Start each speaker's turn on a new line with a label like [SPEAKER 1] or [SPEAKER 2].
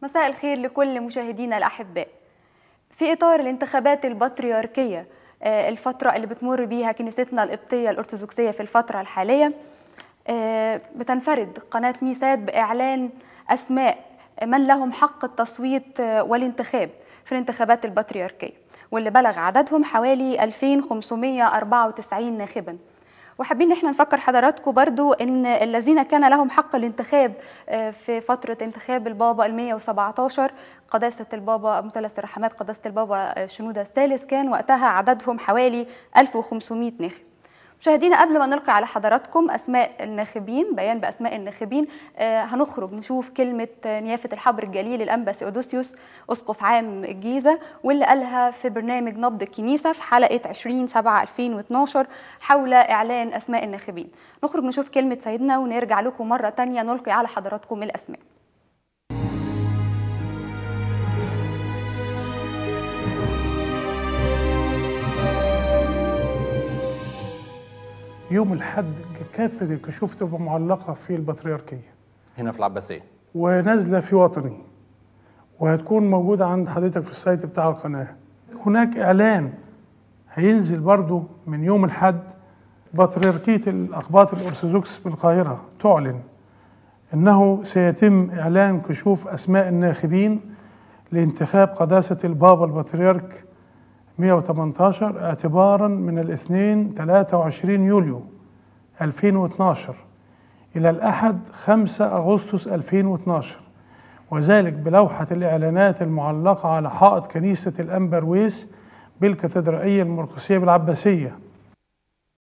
[SPEAKER 1] مساء الخير لكل مشاهدينا الأحباء في إطار الانتخابات البطريركية آه، الفترة اللي بتمر بيها كنيستنا القبطية الأرثوذكسية في الفترة الحالية آه، بتنفرد قناة ميساد بإعلان أسماء من لهم حق التصويت آه، والانتخاب في الانتخابات البطريركية واللي بلغ عددهم حوالي 2594 ناخباً وحابين ان احنا نفكر حضراتكم برضو ان الذين كان لهم حق الانتخاب آه، في فتره انتخاب البابا ال 117 قداسه البابا مثلث الرحمات قداسه البابا آه، شنوده الثالث كان وقتها عددهم حوالي 1500 ناخب مشاهدينا قبل ما نلقي على حضراتكم اسماء الناخبين بيان باسماء الناخبين آه هنخرج نشوف كلمه نيافه الحبر الجليل الانبا سيودوسيوس اسقف عام الجيزه واللي قالها في برنامج نبض الكنيسه في حلقه 20 7 2012 حول اعلان اسماء الناخبين نخرج نشوف كلمه سيدنا ونرجع لكم مره تانية نلقي على حضراتكم الاسماء
[SPEAKER 2] يوم الحد كافة الكشوف تبقى معلقة في البطريركية
[SPEAKER 3] هنا في العباسية
[SPEAKER 2] ونازلة في وطني وهتكون موجودة عند حضرتك في السايت بتاع القناة هناك إعلان هينزل برضو من يوم الحد بطريركية الأقباط الأرثوذكس بالقاهرة تعلن أنه سيتم إعلان كشوف أسماء الناخبين لانتخاب قداسة البابا البطريرك 118 اعتبارا من الاثنين 23 يوليو 2012 إلى الأحد 5 أغسطس 2012 وذلك بلوحة الإعلانات المعلقة على حائط كنيسة الأنبرويس بالكاتدرائية المرقسية بالعباسية